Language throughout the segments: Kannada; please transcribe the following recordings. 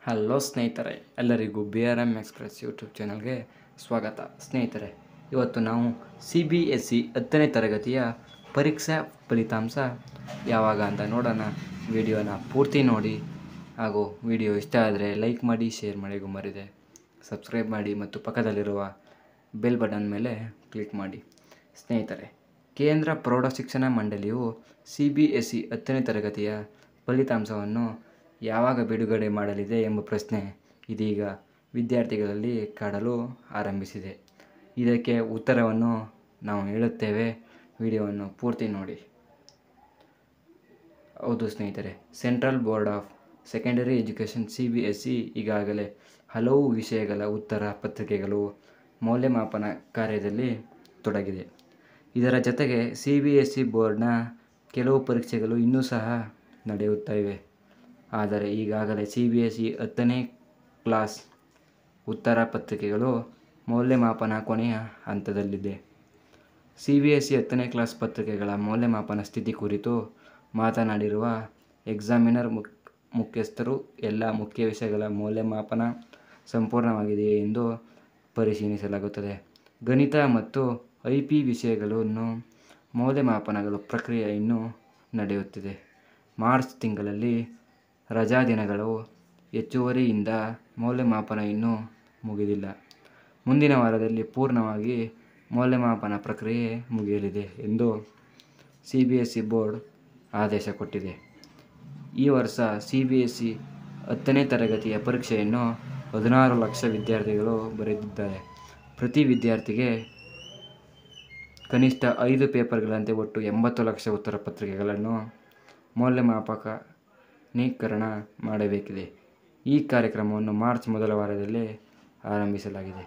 ಹಲೋ ಸ್ನೇಹಿತರೆ ಎಲ್ಲರಿಗೂ B R M express YouTube ಚಾನಲ್ಗೆ ಸ್ವಾಗತ ಸ್ನೇಹಿತರೆ ಇವತ್ತು ನಾವು ಸಿ ಬಿ ಎಸ್ ಸಿ ಹತ್ತನೇ ತರಗತಿಯ ಪರೀಕ್ಷಾ ಫಲಿತಾಂಶ ಯಾವಾಗ ಅಂತ ನೋಡೋಣ ವಿಡಿಯೋನ ಪೂರ್ತಿ ನೋಡಿ ಹಾಗೂ ವಿಡಿಯೋ ಇಷ್ಟ ಆದರೆ ಲೈಕ್ ಮಾಡಿ ಶೇರ್ ಮಾಡಿ ಮರಿದೆ ಸಬ್ಸ್ಕ್ರೈಬ್ ಮಾಡಿ ಮತ್ತು ಪಕ್ಕದಲ್ಲಿರುವ ಬೆಲ್ ಬಟನ್ ಮೇಲೆ ಕ್ಲಿಕ್ ಮಾಡಿ ಸ್ನೇಹಿತರೆ ಕೇಂದ್ರ ಪ್ರೌಢಶಿಕ್ಷಣ ಮಂಡಳಿಯು ಸಿ ಬಿ ಎಸ್ ಸಿ ಹತ್ತನೇ ತರಗತಿಯ ಫಲಿತಾಂಶವನ್ನು ಯಾವಾಗ ಬಿಡುಗಡೆ ಮಾಡಲಿದೆ ಎಂಬ ಪ್ರಶ್ನೆ ಇದೀಗ ವಿದ್ಯಾರ್ಥಿಗಳಲ್ಲಿ ಕಾಡಲು ಆರಂಭಿಸಿದೆ ಇದಕ್ಕೆ ಉತ್ತರವನ್ನು ನಾವು ಹೇಳುತ್ತೇವೆ ವಿಡಿಯೋವನ್ನು ಪೂರ್ತಿ ನೋಡಿ ಹೌದು ಸ್ನೇಹಿತರೆ central board of secondary education C B S C ಈಗಾಗಲೇ ಹಲವು ವಿಷಯಗಳ ಉತ್ತರ ಪತ್ರಿಕೆಗಳು ಮೌಲ್ಯಮಾಪನ ಕಾರ್ಯದಲ್ಲಿ ತೊಡಗಿದೆ ಇದರ ಜೊತೆಗೆ ಸಿ ಬಿ ಎಸ್ ಸಿ ಬೋರ್ಡ್ನ ಕೆಲವು ಪರೀಕ್ಷೆಗಳು ಇನ್ನೂ ಸಹ ನಡೆಯುತ್ತಾ ಇವೆ ಆದರೆ ಈಗಾಗಲೇ ಸಿ ಬಿ ಎಸ್ ಸಿ ಹತ್ತನೇ ಕ್ಲಾಸ್ ಉತ್ತರ ಪತ್ರಿಕೆಗಳು ಮೌಲ್ಯಮಾಪನ ಕೊನೆಯ ಹಂತದಲ್ಲಿದೆ ಸಿ ಬಿ ಎಸ್ ಸಿ ಹತ್ತನೇ ಕ್ಲಾಸ್ ಪತ್ರಿಕೆಗಳ ಮೌಲ್ಯಮಾಪನ ಸ್ಥಿತಿ ಕುರಿತು ಮಾತನಾಡಿರುವ ಎಕ್ಸಾಮಿನರ್ ಮುಕ್ ಮುಖ್ಯಸ್ಥರು ಎಲ್ಲ ಮುಖ್ಯ ವಿಷಯಗಳ ಮೌಲ್ಯಮಾಪನ ಸಂಪೂರ್ಣವಾಗಿದೆಯೇ ಎಂದು ಪರಿಶೀಲಿಸಲಾಗುತ್ತದೆ ಗಣಿತ ಮತ್ತು ಐ ಪಿ ವಿಷಯಗಳನ್ನು ಮೌಲ್ಯಮಾಪನಗಳು ಪ್ರಕ್ರಿಯೆ ಇನ್ನೂ ನಡೆಯುತ್ತಿದೆ ಮಾರ್ಚ್ ತಿಂಗಳಲ್ಲಿ ರಜಾ ದಿನಗಳು ಹೆಚ್ಚುವರಿಯಿಂದ ಮೌಲ್ಯಮಾಪನ ಇನ್ನೂ ಮುಗಿದಿಲ್ಲ ಮುಂದಿನ ವಾರದಲ್ಲಿ ಪೂರ್ಣವಾಗಿ ಮೌಲ್ಯಮಾಪನ ಪ್ರಕ್ರಿಯೆ ಮುಗಿಯಲಿದೆ ಎಂದು C B S C board ಆದೇಶ ಕೊಟ್ಟಿದೆ ಈ ವರ್ಷ ಸಿ ಬಿ ಎಸ್ ಸಿ ಹತ್ತನೇ ತರಗತಿಯ ಪರೀಕ್ಷೆಯನ್ನು ಹದಿನಾರು ಲಕ್ಷ ವಿದ್ಯಾರ್ಥಿಗಳು ಬರೆದಿದ್ದಾರೆ ಪ್ರತಿ ವಿದ್ಯಾರ್ಥಿಗೆ ಕನಿಷ್ಠ ಐದು ಪೇಪರ್ಗಳಂತೆ ಒಟ್ಟು ಎಂಬತ್ತು ಲಕ್ಷ ಉತ್ತರ ಪತ್ರಿಕೆಗಳನ್ನು ಮೌಲ್ಯಮಾಪಕನೀಕರಣ ಮಾಡಬೇಕಿದೆ ಈ ಕಾರ್ಯಕ್ರಮವನ್ನು ಮಾರ್ಚ್ ಮೊದಲ ವಾರದಲ್ಲಿ ಆರಂಭಿಸಲಾಗಿದೆ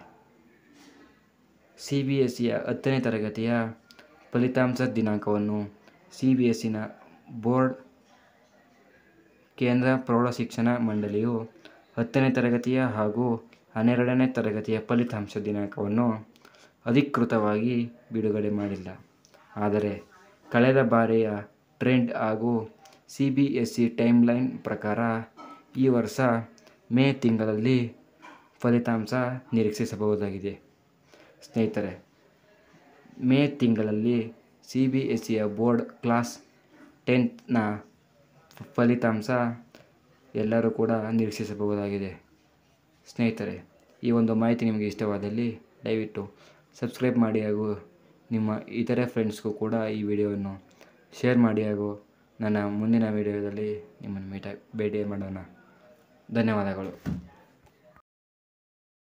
ಸಿ ಬಿ ಎಸ್ ಸಿಯ ಹತ್ತನೇ ತರಗತಿಯ ಫಲಿತಾಂಶ ದಿನಾಂಕವನ್ನು ಸಿ ಬಿ ಎಸ್ ಸಿನ ಬೋರ್ಡ್ ಕೇಂದ್ರ ಪ್ರೌಢಶಿಕ್ಷಣ ಮಂಡಳಿಯು ಹತ್ತನೇ ತರಗತಿಯ ಹಾಗೂ ಹನ್ನೆರಡನೇ ತರಗತಿಯ ಫಲಿತಾಂಶ ದಿನಾಂಕವನ್ನು ಅಧಿಕೃತವಾಗಿ ಬಿಡುಗಡೆ ಮಾಡಿಲ್ಲ ಆದರೆ ಕಳೆದ ಬಾರಿಯ ಟ್ರೆಂಡ್ ಹಾಗೂ C B S C timeline ಪ್ರಕಾರ ಈ ವರ್ಷ ಮೇ ತಿಂಗಳಲ್ಲಿ ಫಲಿತಾಂಶ ನಿರೀಕ್ಷಿಸಬಹುದಾಗಿದೆ ಸ್ನೇಹಿತರೆ ಮೇ ತಿಂಗಳಲ್ಲಿ ಸಿ ಬಿ ಎಸ್ ಸಿಯ ಬೋರ್ಡ್ ಕ್ಲಾಸ್ ಟೆಂತ್ನ ಫಲಿತಾಂಶ ಎಲ್ಲರೂ ಕೂಡ ನಿರೀಕ್ಷಿಸಬಹುದಾಗಿದೆ ಸ್ನೇಹಿತರೆ ಈ ಒಂದು ಮಾಹಿತಿ ನಿಮಗೆ ಇಷ್ಟವಾದಲ್ಲಿ ದಯವಿಟ್ಟು ಸಬ್ಸ್ಕ್ರೈಬ್ ಮಾಡಿ ಹಾಗೂ ನಿಮ್ಮ ಇತರೆ ಫ್ರೆಂಡ್ಸ್ಗೂ ಕೂಡ ಈ ವಿಡಿಯೋವನ್ನು ಶೇರ್ ಮಾಡಿ ಹಾಗೂ ನನ್ನ ಮುಂದಿನ ವಿಡಿಯೋದಲ್ಲಿ ನಿಮ್ಮನ್ನು ಮೀಟ ಭೇಟಿ ಮಾಡೋಣ ಧನ್ಯವಾದಗಳು